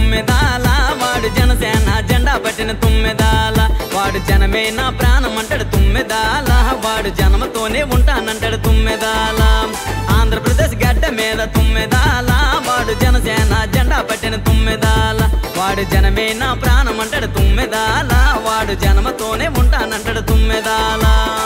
తుమ్మెదాల వాడు జనసేన జెండా పట్టిన తుమ్మెదాల వాడు జనమే నా ప్రాణం అంటాడు తుమ్మెదాల వాడు జనమతోనే ఉంటానంటాడు తుమ్మెదాల ఆంధ్రప్రదేశ్ గడ్డ మీద తుమ్మెదాల వాడు జనసేన జెండా పట్టిన తుమ్మెదాల వాడు జనమే నా ప్రాణం అంటాడు తుమ్మెదాల వాడు జనమతోనే ఉంటానంటాడు తుమ్మెదాల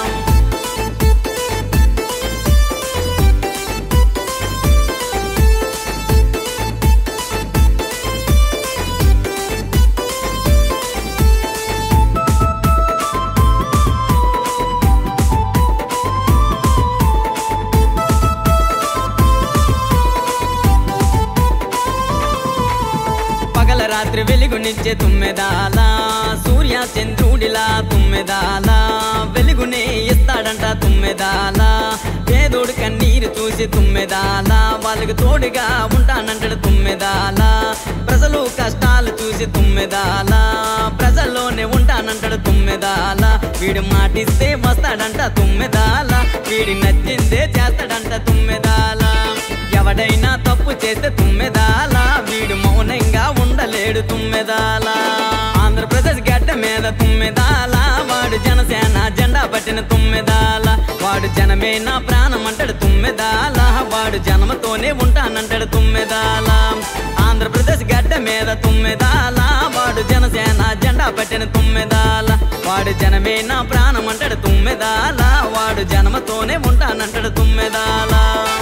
పగల రాత్రి వెలుగునిచ్చే తుమ్మెదాల సూర్య చంద్రుడిలా తుమ్మెదాల వెలుగునే ఇస్తాడంట తుమ్మెదాల పేదోడు కన్నీరు చూసి తుమ్మెదాల వాళ్ళకి తోడుగా ఉంటానంటాడు తుమ్మెదాల ప్రజలు కష్టాలు చూసి తుమ్మెదాల ప్రజల్లోనే ఉంటానంటాడు తుమ్మెదాల వీడు మాటిస్తే వస్తాడంట తుమ్మెదాల వీడి నచ్చిందే చేస్తాడంట తుమ్మెదాల ఎవడైనా తప్పు చేస్తే తుమ్మెదాల వీడు మౌనంగా ఉండలేడు తుమ్మెదాల ఆంధ్రప్రదేశ్ గడ్డ మీద తుమ్మెదాల వాడు జనసేన జెండా పట్టిన తుమ్మెదాల వాడు జనమే నా ప్రాణం అంటాడు తుమ్మెదాల వాడు జన్మతోనే ఉంటానంటాడు తుమ్మెదాల ఆంధ్రప్రదేశ్ గడ్డ మీద తుమ్మెదాల వాడు జనసేన జెండా పట్టిన తుమ్మెదాల వాడు జనమే నా ప్రాణం అంటాడు తుమ్మెదాల వాడు జన్మతోనే ఉంటానంటాడు తుమ్మెదాల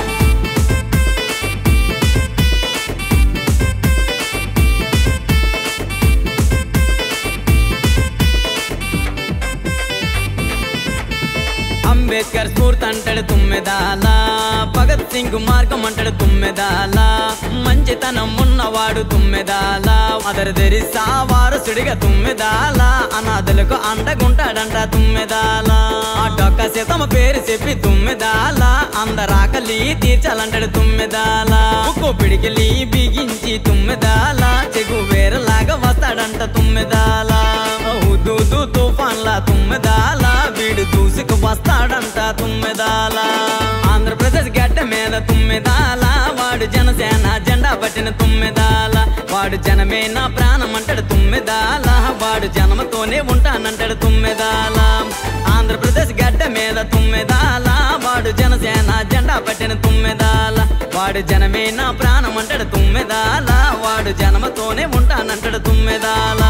అంబేద్కర్ స్ఫూర్తి అంటాడు తుమ్మెదాల భగత్ సింగ్ మార్గం అంటాడు తుమ్మెదాల మంచితనం ఉన్నవాడు తుమ్మెదాల అదరు తెరిసా వారసుడిగా తుమ్మెదాల అనాథులకు అండగుంటాడంట తుమ్మెదాల ఆ డొక్క సీతమ్మ పేరు చెప్పి తుమ్మెదాల అందరాకలి తీర్చాలంటాడు తుమ్మెదాల ఉక్కు పిడికిలి బిగించి తుమ్మెదాల చెగు వేరేలాగా వస్తాడంట తుమ్మెదాల హుదూదు తుఫాన్లా తుమ్మెదాల వీడు దూసుకు వస్తాడంట తుమ్మెదాల ఆంధ్రప్రదేశ్ గడ్డ మీద తుమ్మెదాల వాడు జనసేన జెండా పట్టిన తుమ్మెదాల వాడు జనమే నా ప్రాణం అంటాడు తుమ్మెదాల వాడు జనమతోనే ఉంటానంటాడు తుమ్మెదాల ఆంధ్రప్రదేశ్ గడ్డ మీద తుమ్మెదాల వాడు జనసేన జెండా పట్టిన తుమ్మెదాల వాడు జనమే నా ప్రాణం అంటాడు తుమ్మెదాల వాడు జనమతోనే ఉంటానంటాడు తుమ్మెదాల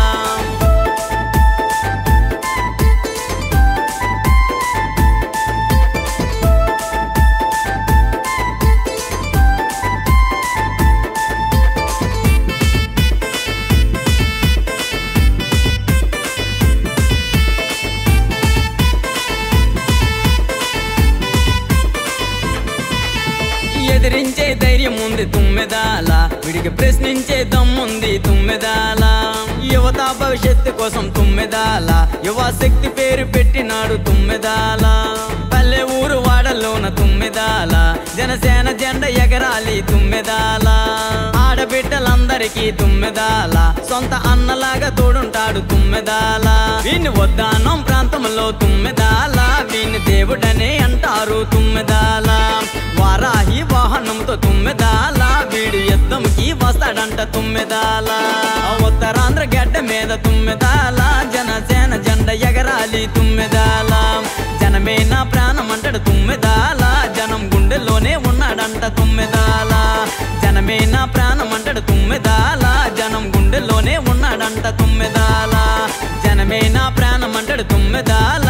ఎదిరించే ధైర్యం ఉంది తుమ్మెదాల విడికి ప్రశ్నించే దమ్ముంది తుమ్మెదాల యువత భవిష్యత్తు కోసం తుమ్మెదాల యువ శక్తి పేరు పెట్టినాడు తుమ్మెదాల పల్లె ఊరు వాడలోన తుమ్మెదాల జనసేన జెండ ఎగరాలి తుమ్మెదాల ఆడబిడ్డలందరికీ తుమ్మెదాల సొంత అన్నలాగా తోడుంటాడు తుమ్మెదాల వీని వద్దానం ప్రాంతంలో తుమ్మెదాల వీని దేవుడనే అంటారు తుమ్మెదాల వారాహి వాహనంతో తుమ్మెదాల వీడు యుద్ధంకి వస్తాడంట తుమ్మెదాల ఉత్తరాంధ్ర గడ్డ మీద తుమ్మెదాల జనసేన జెండ ఎగరాలి తుమ్మెదాల జనమే నా ప్రాణం అంటాడు తుమ్మెదాల జనం గుండెల్లోనే ఉన్నాడంట తుమ్మెదాల జనమే నా ప్రాణం అంటాడు తుమ్మెదాల జనం గుండెల్లోనే ఉన్నాడంట తుమ్మెదాల జనమే నా ప్రాణం అంటాడు తుమ్మెదాల